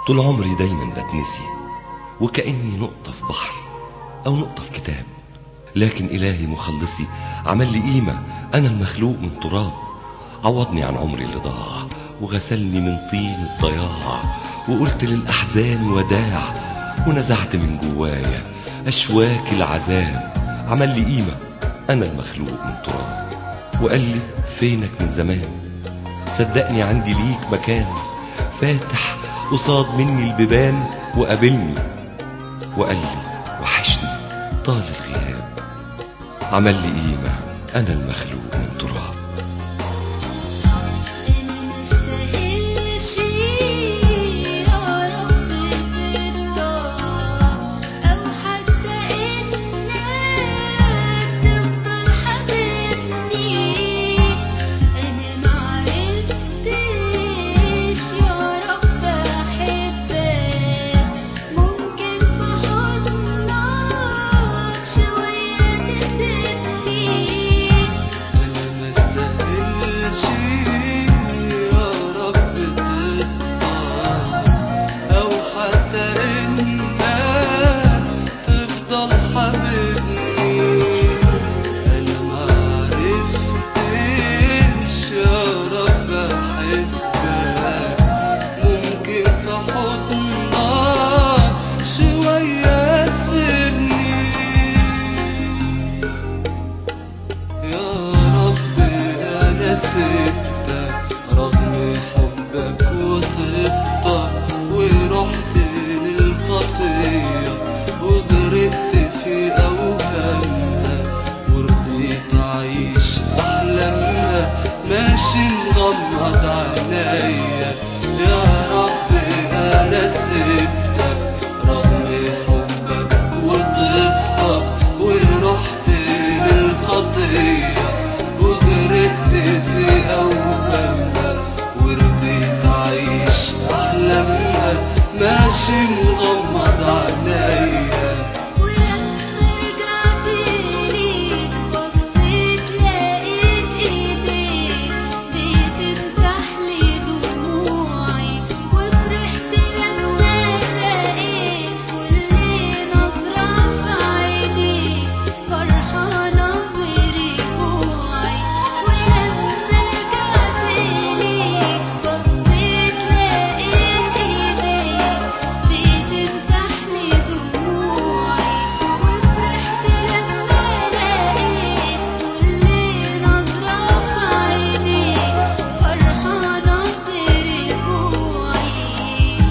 طول عمري دايما بتنسي وكأني نقطة في بحر أو نقطة في كتاب لكن إلهي مخلصي عمل لي قيمة أنا المخلوق من تراب عوضني عن عمري اللي ضاع وغسلني من طين الضياع وقلت للأحزان وداع ونزعت من جوايا أشواك العذاب عمل لي قيمة أنا المخلوق من تراب وقال لي فينك من زمان صدقني عندي ليك مكان فاتح قصاد مني البيبان وقابلني وقال لي وحشني طال الغياب عمل لي قيمة أنا المخلوق من تراب أنا مستاهلش يا رب ترضى أو حتى إنك تفضل حبيبني أنا معرفتش يا رب أحبك ممكن في حضنك شوية تسيبني أنا مستاهلش يا رب تختار أو حتى إنك تفضل حبيبني أنا معرفتش يا رب أحبك ممكن في حضنك شوية تسيبني يا رب أنا سبتك رغم حبك وطبتك ورحت للخطية وغرقت في أوهامها ورضيت أعيش أحلامها ماشي مغمض عينيا يا رب أنا سبتك رغم حبك وطبتك ورحت للخطية وغرقت في أوهامها ورضيت أعيش أحلامها ماشي مغمض عينيا ولما رجعت ليك بصيت لقيت ايديك بتمسح لي دموعي وفرحت لما لقيت كل نظرة في عينيك فرحانة برجوعي ولما رجعت ليك بصيت لقيت ايديك بتمسح لي دموعي وفرحت لما لقيت كل نظرة في عينيك فرحانة برجوعي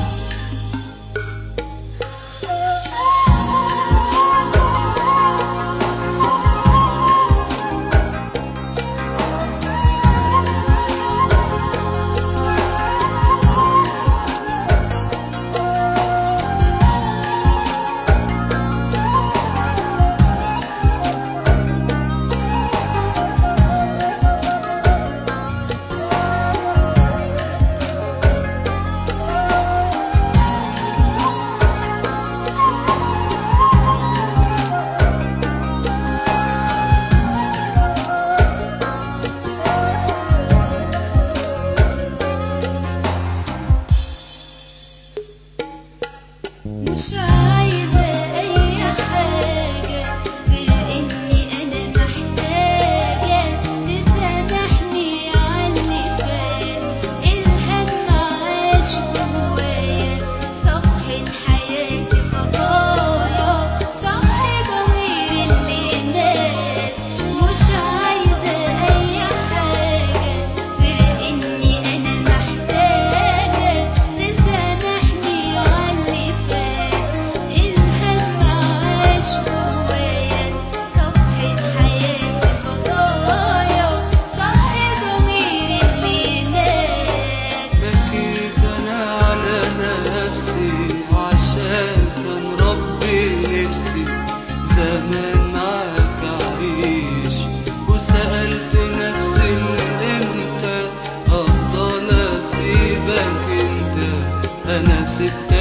مش عايزة أي حاجة غير إني أنا محتاجة تسامحني عاللي فات الهم عاش جوايا صفحة حياتي خطايا صح ضميري اللي مات مش عايزة أي حاجة غير إني أنا محتاجة تسامحني عاللي فات الهم عاش جوايا صفحة حياتي خطايا صح ضميري اللي مات بكيت انا على نفسي عشان كان ربي نفسي زمان معاك اعيش وسألت نفسي من امتى افضل اسيبك انت انا سبت